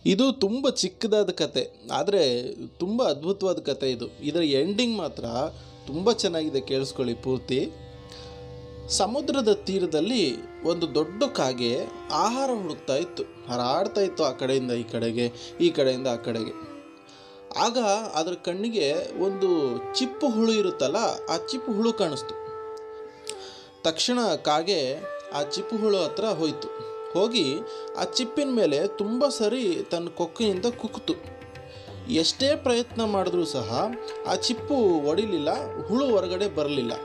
ಇದು ತುಂಬ ಚಿಕ್ಕದಾದ ಕತೆ ಆದರೆ ತುಂಬ ಅದ್ಭುತವಾದ ಕತೆ ಇದು ಇದರ ಎಂಡಿಂಗ್ ಮಾತ್ರ ತುಂಬ ಚೆನ್ನಾಗಿದೆ ಕೇಳಿಸ್ಕೊಳ್ಳಿ ಪೂರ್ತಿ ಸಮುದ್ರದ ತೀರದಲ್ಲಿ ಒಂದು ದೊಡ್ಡ ಕಾಗೆ ಆಹಾರ ಹುಡುಕ್ತಾ ಇತ್ತು ಹಾರಾಡ್ತಾ ಇತ್ತು ಆ ಕಡೆಯಿಂದ ಈ ಕಡೆಗೆ ಈ ಕಡೆಯಿಂದ ಆ ಕಡೆಗೆ ಆಗ ಅದರ ಕಣ್ಣಿಗೆ ಒಂದು ಚಿಪ್ಪು ಹುಳು ಇರುತ್ತಲ್ಲ ಆ ಚಿಪ್ಪು ಹುಳು ಕಾಣಿಸ್ತು ತಕ್ಷಣ ಕಾಗೆ ಆ ಚಿಪ್ಪು ಹುಳು ಹತ್ರ ಹೋಯಿತು ಹೋಗಿ ಆ ಚಿಪ್ಪಿನ ಮೇಲೆ ತುಂಬ ಸರಿ ತನ್ನ ಕೊಕ್ಕೆಯಿಂದ ಕುಕ್ಕಿತು ಎಷ್ಟೇ ಪ್ರಯತ್ನ ಮಾಡಿದ್ರೂ ಸಹ ಆ ಚಿಪ್ಪು ಒಡಿಲಿಲ್ಲ ಹುಳು ಹೊರಗಡೆ ಬರಲಿಲ್ಲ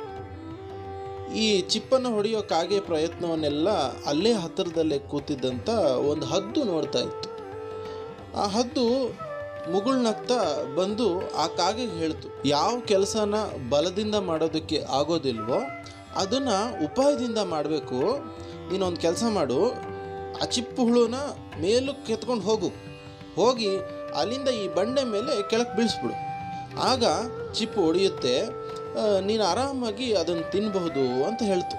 ಈ ಚಿಪ್ಪನ್ನು ಹೊಡೆಯೋ ಕಾಗೆ ಪ್ರಯತ್ನವನ್ನೆಲ್ಲ ಅಲ್ಲೇ ಹತ್ತಿರದಲ್ಲೇ ಕೂತಿದ್ದಂಥ ಒಂದು ಹದ್ದು ನೋಡ್ತಾ ಇತ್ತು ಆ ಹದ್ದು ಮುಗುಳ್ನಗ್ತಾ ಬಂದು ಆ ಕಾಗೆಗೆ ಹೇಳ್ತು ಯಾವ ಕೆಲಸನ ಬಲದಿಂದ ಮಾಡೋದಕ್ಕೆ ಆಗೋದಿಲ್ವೋ ಅದನ್ನು ಉಪಾಯದಿಂದ ಮಾಡಬೇಕು ನೀನೊಂದು ಕೆಲಸ ಮಾಡು ಆ ಚಿಪ್ಪು ಹುಳುನ ಮೇಲಕ್ಕೆ ಎತ್ಕೊಂಡು ಹೋಗು ಹೋಗಿ ಅಲ್ಲಿಂದ ಈ ಬಂಡೆ ಮೇಲೆ ಕೆಳಕ್ಕೆ ಬೀಳಿಸ್ಬಿಡು ಆಗ ಚಿಪ್ಪು ಹೊಡೆಯುತ್ತೆ ಆ, ನೀನು ಆರಾಮಾಗಿ ಅದನ್ನು ತಿನ್ನಬಹುದು ಅಂತ ಹೇಳ್ತು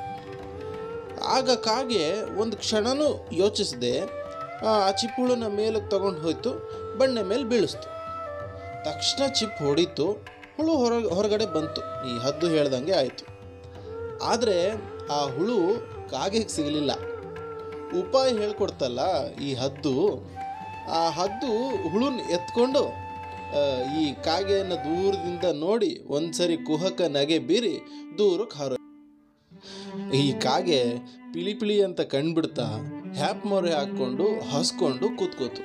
ಆಗ ಕಾಗೆ ಒಂದು ಕ್ಷಣನೂ ಯೋಚಿಸದೆ ಆ ಚಿಪ್ಪುಳನ್ನ ಮೇಲಕ್ಕೆ ತಗೊಂಡು ಹೋಯ್ತು ಬಂಡೆ ಮೇಲೆ ಬೀಳಿಸ್ತು ತಕ್ಷಣ ಚಿಪ್ ಹೊಡಿತು ಹುಳು ಹೊರ ಹೊರಗಡೆ ಬಂತು ಈ ಹದ್ದು ಹೇಳ್ದಂಗೆ ಆಯಿತು ಆದರೆ ಆ ಹುಳು ಕಾಗೆಗೆ ಸಿಗಲಿಲ್ಲ ಉಪಾಯ ಹೇಳ್ಕೊಡ್ತಲ್ಲ ಈ ಹದ್ದು ಆ ಹದ್ದು ಹುಳುನ ಎತ್ಕೊಂಡು ಆ, ಈ ಕಾಗೆಯನ್ನು ದೂರದಿಂದ ನೋಡಿ ಒಂದ್ಸರಿ ಕುಹಕ ನಗೆ ಬೀರಿ ದೂರಕ್ಕೆ ಹಾರೋ ಈ ಕಾಗೆ ಪಿಳಿ ಪಿಳಿ ಅಂತ ಕಣ್ಬಿಡ್ತಾ ಹ್ಯಾಪ್ ಮೊರೆ ಹಾಕ್ಕೊಂಡು ಹಸ್ಕೊಂಡು ಕೂತ್ಕೋತು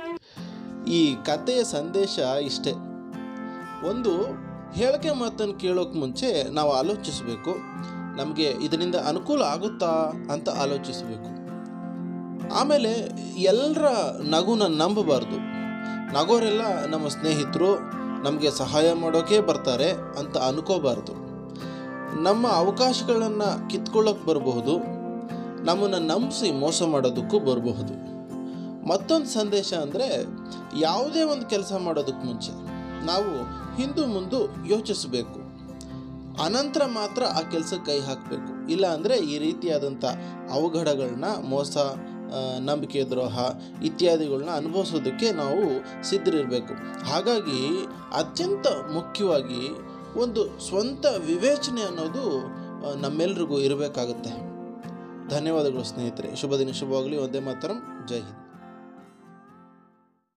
ಈ ಕಥೆಯ ಸಂದೇಶ ಇಷ್ಟೇ ಒಂದು ಹೇಳಿಕೆ ಮಾತನ್ನು ಕೇಳೋಕೆ ಮುಂಚೆ ನಾವು ಆಲೋಚಿಸಬೇಕು ನಮಗೆ ಇದರಿಂದ ಅನುಕೂಲ ಆಗುತ್ತಾ ಅಂತ ಆಲೋಚಿಸಬೇಕು ಆಮೇಲೆ ಎಲ್ಲರ ನಗುನ ನಂಬಬಾರ್ದು ನಗೋರೆಲ್ಲ ನಮ್ಮ ಸ್ನೇಹಿತರು ನಮಗೆ ಸಹಾಯ ಮಾಡೋಕೆ ಬರ್ತಾರೆ ಅಂತ ಅನ್ಕೋಬಾರ್ದು ನಮ್ಮ ಅವಕಾಶಗಳನ್ನು ಕಿತ್ಕೊಳ್ಳೋಕೆ ಬರಬಹುದು ನಮ್ಮನ್ನು ನಂಬಿಸಿ ಮೋಸ ಮಾಡೋದಕ್ಕೂ ಬರಬಹುದು ಮತ್ತೊಂದು ಸಂದೇಶ ಅಂದರೆ ಯಾವುದೇ ಒಂದು ಕೆಲಸ ಮಾಡೋದಕ್ಕೆ ಮುಂಚೆ ನಾವು ಹಿಂದು ಮುಂದು ಯೋಚಿಸಬೇಕು ಅನಂತರ ಮಾತ್ರ ಆ ಕೆಲಸಕ್ಕೆ ಕೈ ಹಾಕಬೇಕು ಇಲ್ಲ ಅಂದರೆ ಈ ರೀತಿಯಾದಂಥ ಅವಘಡಗಳನ್ನ ಮೋಸ ಆ, ನಂಬಿಕೆ ದ್ರೋಹ ಇತ್ಯಾದಿಗಳನ್ನ ಅನುಭವಿಸೋದಕ್ಕೆ ನಾವು ಸಿದ್ಧರಿರಬೇಕು ಹಾಗಾಗಿ ಅತ್ಯಂತ ಮುಖ್ಯವಾಗಿ ಒಂದು ಸ್ವಂತ ವಿವೇಚನೆ ಅನ್ನೋದು ಆ, ನಮ್ಮೆಲ್ರಿಗೂ ಇರಬೇಕಾಗುತ್ತೆ ಧನ್ಯವಾದಗಳು ಸ್ನೇಹಿತರೆ ಶುಭ ದಿನ ಶುಭವಾಗಲಿ ಒಂದೇ ಮಾತರಂ ಜೈ ಹಿಂದ್